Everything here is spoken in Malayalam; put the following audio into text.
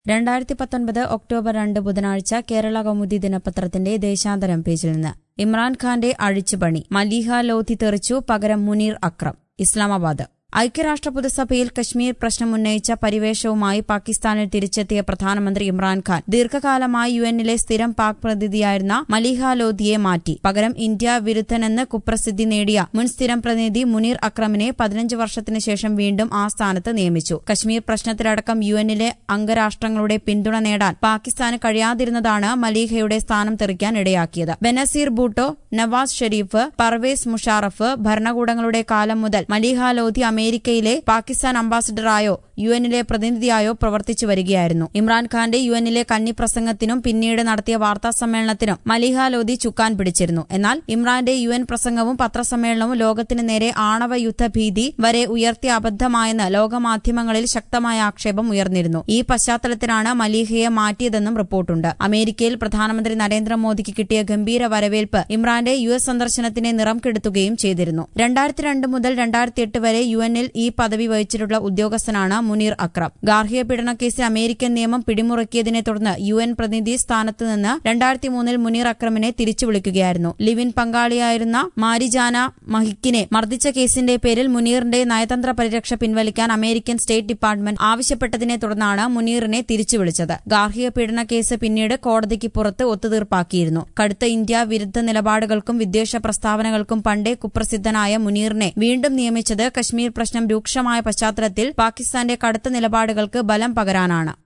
രണ്ടായിരത്തി പത്തൊൻപത് ഒക്ടോബർ രണ്ട് ബുധനാഴ്ച കേരള കൗമുദി ദിനപത്രത്തിന്റെ ദേശാന്തരം പേജിൽ നിന്ന് ഇമ്രാൻഖാന്റെ അഴിച്ചുപണി മലീഹ ലോധി തെറിച്ചു പകരം മുനീർ അക്രം ഇസ്ലാമാബാദ് ഐക്യരാഷ്ട്ര പൊതുസഭയിൽ കശ്മീർ പ്രശ്നം ഉന്നയിച്ച പരിവേഷവുമായി പാകിസ്ഥാനിൽ തിരിച്ചെത്തിയ പ്രധാനമന്ത്രി ഇമ്രാൻഖാൻ ദീർഘകാലമായി യു എന്നിലെ സ്ഥിരം പാക് പ്രതിനിധിയായിരുന്ന മലീഹ ലോധിയെ മാറ്റി പകരം ഇന്ത്യ വിരുദ്ധനെന്ന് കുപ്രസിദ്ധി നേടിയ മുൻ സ്ഥിരം പ്രതിനിധി മുനീർ അക്രമിനെ പതിനഞ്ച് വർഷത്തിന് ശേഷം വീണ്ടും ആ സ്ഥാനത്ത് നിയമിച്ചു കശ്മീർ പ്രശ്നത്തിലടക്കം യു എന്നിലെ അംഗരാഷ്ട്രങ്ങളുടെ പിന്തുണ നേടാൻ പാകിസ്ഥാന് കഴിയാതിരുന്നതാണ് മലീഹയുടെ സ്ഥാനം തെറിക്കാൻ ഇടയാക്കിയത് ബനസീർ ഭൂട്ടോ നവാസ് ഷെരീഫ് പർവേസ് മുഷാറഫ് ഭരണകൂടങ്ങളുടെ കാലം മുതൽ മലീഹ ലോധി അമേരിക്കയിലെ പാകിസ്ഥാൻ അംബാസിഡറായോ യു എന്നിലെ പ്രതിനിധിയായോ പ്രവർത്തിച്ചു വരികയായിരുന്നു ഇമ്രാൻഖാന്റെ യു എന്നിലെ കന്നി പ്രസംഗത്തിനും പിന്നീട് നടത്തിയ വാർത്താ സമ്മേളനത്തിനും മലിഹ ലോധി ചുക്കാൻ പിടിച്ചിരുന്നു എന്നാൽ ഇമ്രാന്റെ യു എൻ പ്രസംഗവും പത്രസമ്മേളനവും ലോകത്തിന് നേരെ ആണവ യുദ്ധഭീതി വരെ ഉയർത്തിയ അബദ്ധമായെന്ന് ലോകമാധ്യമങ്ങളിൽ ശക്തമായ ആക്ഷേപം ഉയർന്നിരുന്നു ഈ പശ്ചാത്തലത്തിലാണ് മലീഹയെ മാറ്റിയതെന്നും റിപ്പോർട്ടുണ്ട് അമേരിക്കയിൽ പ്രധാനമന്ത്രി നരേന്ദ്രമോദിക്ക് കിട്ടിയ ഗംഭീര വരവേൽപ്പ് ഇമ്രാന്റെ യു എസ് സന്ദർശനത്തിന് നിറം കെടുത്തുകയും ചെയ്തിരുന്നു രണ്ടായിരത്തി രണ്ട് മുതൽ രണ്ടായിരത്തി എട്ട് വരെ യു എന്നിൽ ഈ പദവി വഹിച്ചിട്ടുള്ള ഉദ്യോഗസ്ഥനാണ് മുനീർ അക്രം ഗാർഹിക പീഡന കേസിൽ അമേരിക്കൻ നിയമം പിടിമുറുക്കിയതിനെ തുടർന്ന് യു എൻ പ്രതിനിധി സ്ഥാനത്ത് നിന്ന് രണ്ടായിരത്തി മൂന്നിൽ മുനീർ അക്രമിനെ തിരിച്ചു വിളിക്കുകയായിരുന്നു ലിവിൻ പങ്കാളിയായിരുന്ന മാരിജാന മഹിക്കിനെ മർദ്ദിച്ച കേസിന്റെ പേരിൽ മുനീറിന്റെ നയതന്ത്ര പരിരക്ഷ പിൻവലിക്കാൻ അമേരിക്കൻ സ്റ്റേറ്റ് ഡിപ്പാർട്ട്മെന്റ് ആവശ്യപ്പെട്ടതിനെ തുടർന്നാണ് മുനീറിനെ തിരിച്ചു വിളിച്ചത് ഗാർഹിക പീഡന കേസ് പിന്നീട് കോടതിക്ക് പുറത്ത് ഒത്തുതീർപ്പാക്കിയിരുന്നു കടുത്ത ഇന്ത്യ വിരുദ്ധ നിലപാടുകൾക്കും വിദ്വേഷ പ്രസ്താവനകൾക്കും പണ്ടേ കുപ്രസിദ്ധനായ മുനീറിനെ വീണ്ടും നിയമിച്ചത് കശ്മീർ പ്രശ്നം രൂക്ഷമായ പശ്ചാത്തലത്തിൽ പാകിസ്ഥാന്റെ കടുത്ത നിലപാടുകൾക്ക് ബലം പകരാനാണ്